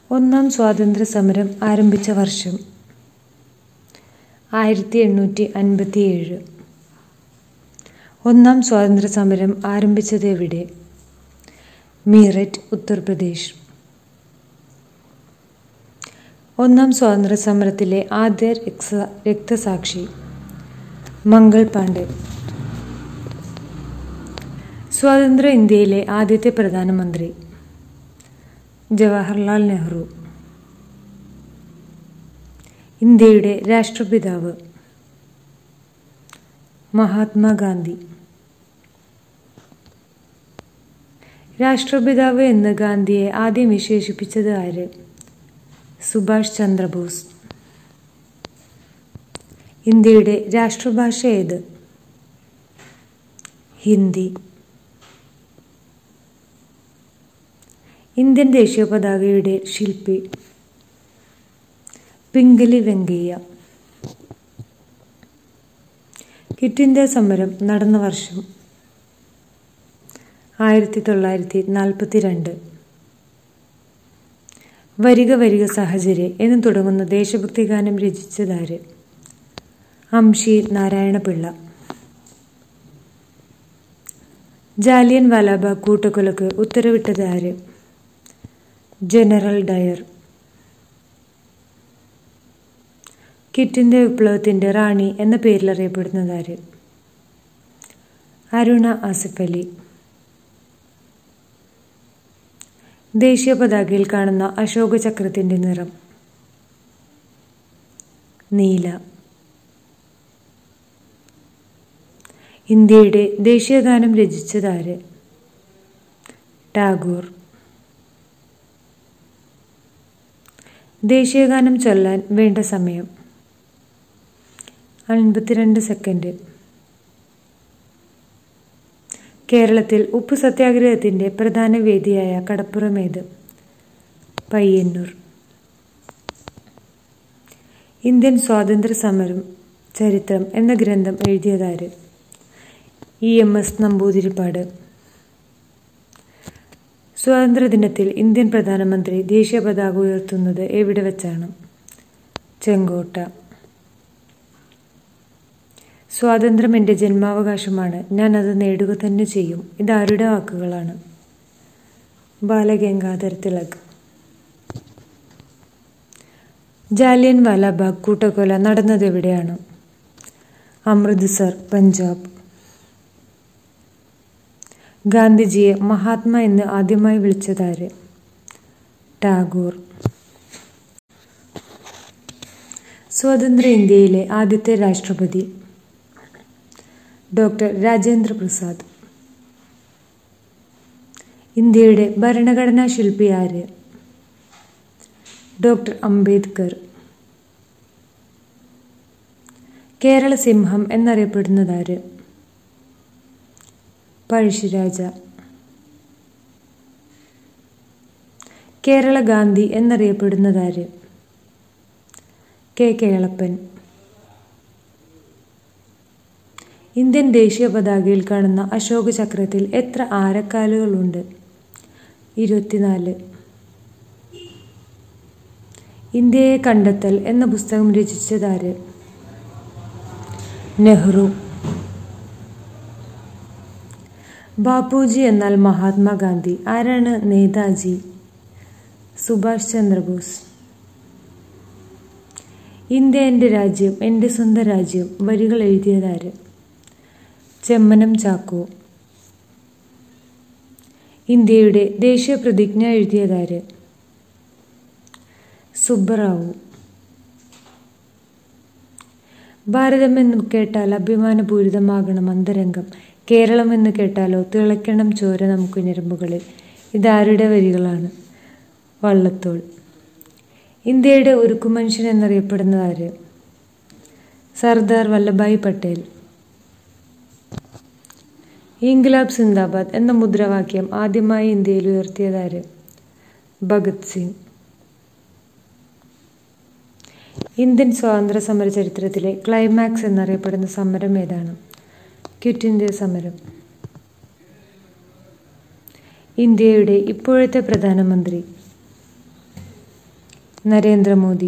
ഒന്നാം സ്വാതന്ത്ര്യ സമരം ആരംഭിച്ച വർഷം ആയിരത്തി എണ്ണൂറ്റി അൻപത്തിയേഴ് ഒന്നാം സ്വാതന്ത്ര്യ സമരം ആരംഭിച്ചത് എവിടെ മീററ്റ് ഉത്തർപ്രദേശ് ഒന്നാം സ്വാതന്ത്ര്യ സമരത്തിലെ ആദ്യ രക്സ രക്തസാക്ഷി മംഗൾ പാണ്ഡെ സ്വതന്ത്ര ഇന്ത്യയിലെ ആദ്യത്തെ പ്രധാനമന്ത്രി ജവഹർലാൽ നെഹ്റു ഇന്ത്യയുടെ രാഷ്ട്രപിതാവ് മഹാത്മാഗാന്ധി രാഷ്ട്രപിതാവ് എന്ന് ഗാന്ധിയെ ആദ്യം വിശേഷിപ്പിച്ചത് ആര് സുഭാഷ് ചന്ദ്രബോസ് ഇന്ത്യയുടെ രാഷ്ട്രഭാഷ ഏത് ഹിന്ദി ഇന്ത്യൻ ദേശീയ പതാകയുടെ ശില്പി പിംഗലി വെങ്കയ്യ ക്വിറ്റ് ഇന്ത്യ സമരം നടന്ന വർഷം ആയിരത്തി തൊള്ളായിരത്തി നാൽപ്പത്തി രണ്ട് വരിക വരിക സാഹചര്യ എന്ന് തുടങ്ങുന്ന ദേശഭക്തി ഗാനം രചിച്ചതാര് അംഷി നാരായണപിള്ള ജാലിയൻ വാലാബാഗ് കൂട്ടക്കൊലക്ക് ഉത്തരവിട്ടത് ആര് ജനറൽ ഡയർ കിറ്റിന്റെ വിപ്ലവത്തിന്റെ റാണി എന്ന പേരിൽ അറിയപ്പെടുന്നത് ആര് അരുണ ആസിഫ് അലി ദേശീയ പതാകയിൽ കാണുന്ന അശോക ചക്രത്തിന്റെ നിറം നീല ഇന്ത്യയുടെ ദേശീയഗാനം രചിച്ചതാര് ടാഗോർ ദേശീയഗാനം ചൊല്ലാൻ വേണ്ട സമയം അൻപത്തിരണ്ട് സെക്കൻഡ് കേരളത്തിൽ ഉപ്പ് സത്യാഗ്രഹത്തിന്റെ പ്രധാന വേദിയായ കടപ്പുറമേത് പയ്യന്നൂർ ഇന്ത്യൻ സ്വാതന്ത്ര്യ സമരം ചരിത്രം എന്ന ഗ്രന്ഥം എഴുതിയതാര് ഇ എം എസ് നമ്പൂതിരിപ്പാട് സ്വാതന്ത്ര്യദിനത്തിൽ ഇന്ത്യൻ പ്രധാനമന്ത്രി ദേശീയ പതാക ഉയർത്തുന്നത് എവിടെ വെച്ചാണ് ചെങ്കോട്ട സ്വാതന്ത്ര്യം എൻ്റെ ജന്മാവകാശമാണ് ഞാൻ അത് നേടുക തന്നെ ചെയ്യും ഇതാരുടെ വാക്കുകളാണ് ബാലഗംഗാധർ തിലക് ജാലിയൻ വാലാബാഗ് കൂട്ടക്കൊല നടന്നത് എവിടെയാണ് അമൃത്സർ പഞ്ചാബ് ഗാന്ധിജിയെ മഹാത്മാ എന്ന് ആദ്യമായി വിളിച്ചതാര് ടാഗോർ സ്വതന്ത്ര ഇന്ത്യയിലെ ആദ്യത്തെ രാഷ്ട്രപതി ഡോക്ടർ രാജേന്ദ്ര പ്രസാദ് ഇന്ത്യയുടെ ഭരണഘടനാ ശില്പി ആര് ഡോക്ടർ അംബേദ്കർ കേരള സിംഹം എന്നറിയപ്പെടുന്നതാര് പഴശ്ശിരാജ കേരള ഗാന്ധി എന്നറിയപ്പെടുന്നതാര് കെ കേളപ്പൻ ഇന്ത്യൻ ദേശീയ പതാകയിൽ കാണുന്ന അശോക ചക്രത്തിൽ എത്ര ആരക്കാലുകളുണ്ട് ഇരുപത്തിനാല് ഇന്ത്യയെ കണ്ടെത്തൽ എന്ന പുസ്തകം രചിച്ചതാര് നെഹ്റു ബാപ്പുജി എന്നാൽ മഹാത്മാഗാന്ധി ആരാണ് നേതാജി സുഭാഷ് ചന്ദ്രബോസ് ഇന്ത്യ എൻ്റെ രാജ്യം എൻ്റെ സ്വന്തം രാജ്യം വരികൾ എഴുതിയതാര് ചെമ്മനം ചാക്കോ ഇന്ത്യയുടെ ദേശീയ പ്രതിജ്ഞ എഴുതിയതാര് സുബ്ബറാവു ഭാരതം എന്ന് കേട്ടാൽ അഭിമാനപൂരിതമാകണം അന്തരംഗം കേരളം എന്ന് കേട്ടാലോ തിളയ്ക്കണം ചോര നമുക്ക് ഞരമ്പുകളിൽ ഇതാരുടെ വരികളാണ് വള്ളത്തോൾ ഇന്ത്യയുടെ ഉരുക്കുമനുഷ്യൻ എന്നറിയപ്പെടുന്നത് ആര് സർദാർ വല്ലഭായ് പട്ടേൽ ഇൻഗുലാബ് സിന്ദാബാദ് എന്ന മുദ്രാവാക്യം ആദ്യമായി ഇന്ത്യയിൽ ഉയർത്തിയതാര് ഭഗത് സിംഗ് ഇന്ത്യൻ സ്വാതന്ത്ര്യ സമര ചരിത്രത്തിലെ ക്ലൈമാക്സ് എന്നറിയപ്പെടുന്ന സമരം ഏതാണ് ക്വിറ്റ് ഇന്ത്യ സമരം ഇന്ത്യയുടെ ഇപ്പോഴത്തെ പ്രധാനമന്ത്രി നരേന്ദ്രമോദി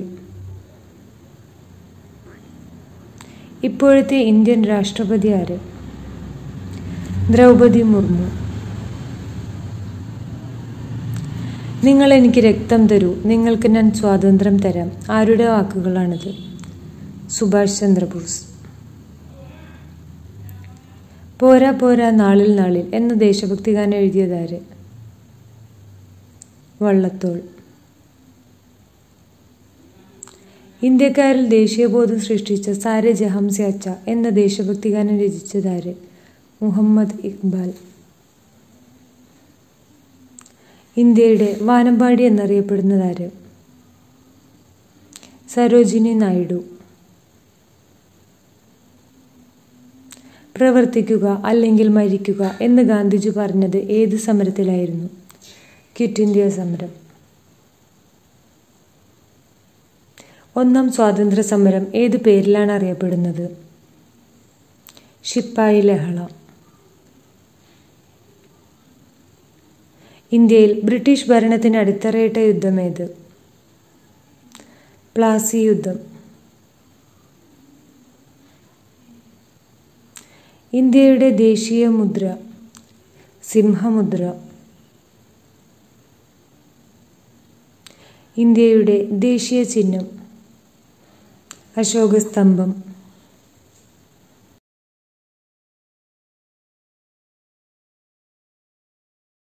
ഇപ്പോഴത്തെ ഇന്ത്യൻ രാഷ്ട്രപതി ആര് ദ്രൗപതി മുർമു നിങ്ങൾ എനിക്ക് രക്തം തരൂ നിങ്ങൾക്ക് ഞാൻ സ്വാതന്ത്ര്യം തരാം ആരുടെ വാക്കുകളാണിത് സുഭാഷ് ചന്ദ്രബോസ് പോരാ പോരാ നാളിൽ നാളിൽ എന്ന ദേശഭക്തി ഗാനം എഴുതിയതാര് വള്ളത്തോൾ ഇന്ത്യക്കാരിൽ ദേശീയബോധം സൃഷ്ടിച്ച സാരെ ജഹാം സ്യാച്ച എന്ന ദേശഭക്തി ഗാനം രചിച്ചതാര് മുഹമ്മദ് ഇക്ബാൽ ഇന്ത്യയുടെ വാനമ്പാടി എന്നറിയപ്പെടുന്നതാര് സരോജിനി നായിഡു പ്രവർത്തിക്കുക അല്ലെങ്കിൽ മരിക്കുക എന്ന് ഗാന്ധിജി പറഞ്ഞത് ഏത് സമരത്തിലായിരുന്നു ക്വിറ്റ് ഇന്ത്യ സമരം ഒന്നാം സ്വാതന്ത്ര്യ സമരം ഏത് പേരിലാണ് അറിയപ്പെടുന്നത് ശിപ്പായി ലഹള ഇന്ത്യയിൽ ബ്രിട്ടീഷ് ഭരണത്തിന് അടിത്തറയിട്ട യുദ്ധമേത് പ്ലാസി യുദ്ധം ഇന്ത്യയുടെ ദേശീയ മുദ്ര സിംഹമുദ്ര ഇന്ത്യയുടെ ദേശീയ ചിഹ്നം അശോകസ്തംഭം